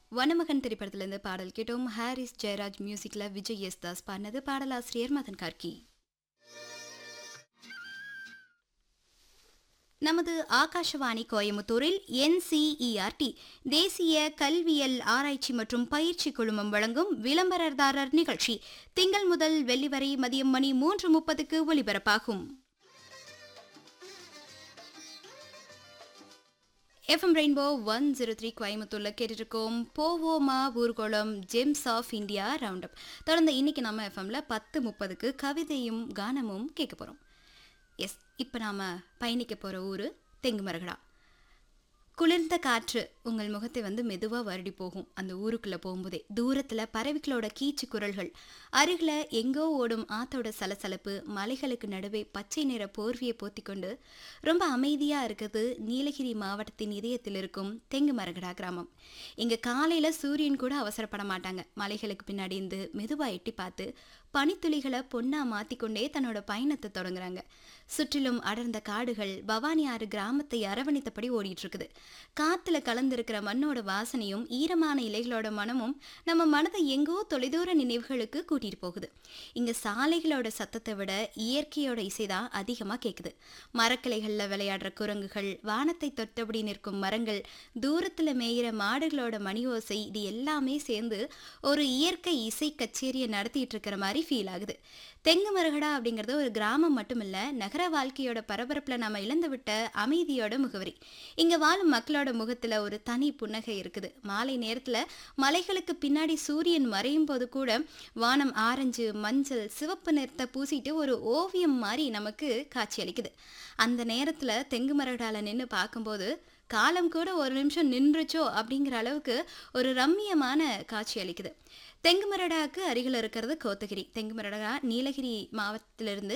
வனமகன் திரைப்படத்திலிருந்து பாடல் கேட்டோம் ஹாரிஸ் ஜெயராஜ் மியூசிக்ல விஜய் எஸ் தாஸ் பாடினது பாடலாசிரியர் மதன் கார்கி நமது ஆகாஷவாணி கோயமுத்தூரில் என்சிஇஆர்டி தேசிய கல்வியல் ஆராய்ச்சி மற்றும் பயிற்சி குழுமம் வழங்கும் விளம்பரதாரர் நிகழ்ச்சி திங்கள் முதல் வெள்ளி வரை மதியம் மணி மூன்று முப்பதுக்கு ஒலிபரப்பாகும் FM Rainbow one zero three கோயம்புத்தூர்ல கேட்டுருக்கோம் போவோமா ஊர்கோளம் gems of India round up தொடர்ந்து இன்னைக்கு நம்ம எஃப்எம்ல பத்து முப்பதுக்கு கவிதையும் கானமும் கேட்க போறோம் எஸ் இப்போ நாம் பயணிக்க போகிற ஊர் தெங்குமரகடா குளிர்ந்த காற்று உங்கள் முகத்தை வந்து மெதுவாக வருடி போகும் அந்த ஊருக்குள்ளே போகும்போதே தூரத்தில் பறவைகளோட கீச்சு குரல்கள் அருகில் எங்கோ ஓடும் ஆத்தோட சலசலப்பு மலைகளுக்கு நடுவே பச்சை நிற போர்வியை போத்திக்கொண்டு ரொம்ப அமைதியாக இருக்குது நீலகிரி மாவட்டத்தின் இதயத்தில் இருக்கும் தெங்கு மரகடா கிராமம் இங்கே காலையில் சூரியன் கூட அவசரப்பட மாட்டாங்க மலைகளுக்கு பின்னாடி இருந்து மெதுவாக எட்டி பார்த்து பனித்துளிகளை பொண்ணா மாத்திக்கொண்டே தன்னோட பயணத்தை தொடங்குறாங்க சுற்றிலும் அடர்ந்த காடுகள் பவானி ஆறு கிராமத்தை அரவணைத்தபடி ஓடிட்டு இருக்குது காத்துல கலந்திருக்கிற மண்ணோட வாசனையும் ஈரமான இலைகளோட மனமும் நம்ம மனதை எங்கோ தொலைதூர நினைவுகளுக்கு கூட்டிட்டு போகுது இங்க சாலைகளோட சத்தத்தை விட இயற்கையோட இசைதான் அதிகமா கேக்குது மரக்கிளைகள்ல விளையாடுற குரங்குகள் வானத்தை தொட்டபடி நிற்கும் மரங்கள் தூரத்துல மேயிற மாடுகளோட மணி ஓசை இது எல்லாமே சேர்ந்து ஒரு இயற்கை இசை கச்சேரியை நடத்திட்டு இருக்கிற மாதிரி ஃபீல் ஆகுது தெங்கு மரகடா அப்படிங்கிறது ஒரு கிராமம் மட்டும் இல்ல நகர வாழ்க்கையோட பரபரப்புல நாம இழந்து விட்ட அமைதியோட முகவரி இங்க வாழும் மக்களோட முகத்துல ஒரு தனி புன்னகை இருக்குது மாலை நேரத்துல மலைகளுக்கு பின்னாடி சூரியன் மறையும் போது கூட வானம் ஆரஞ்சு மஞ்சள் சிவப்பு நிறத்தை பூசிட்டு ஒரு ஓவியம் மாதிரி நமக்கு காட்சி அளிக்குது அந்த நேரத்துல தெங்கு மரகடால நின்று பார்க்கும்போது காலம் கூட ஒரு நிமிஷம் நின்றுச்சோ அப்படிங்கிற அளவுக்கு ஒரு ரம்மியமான காட்சி அளிக்குது தெங்குமரடாக்கு அருகில் இருக்கிறது கோத்தகிரி தெங்குமரடா நீலகிரி மாவட்டத்திலிருந்து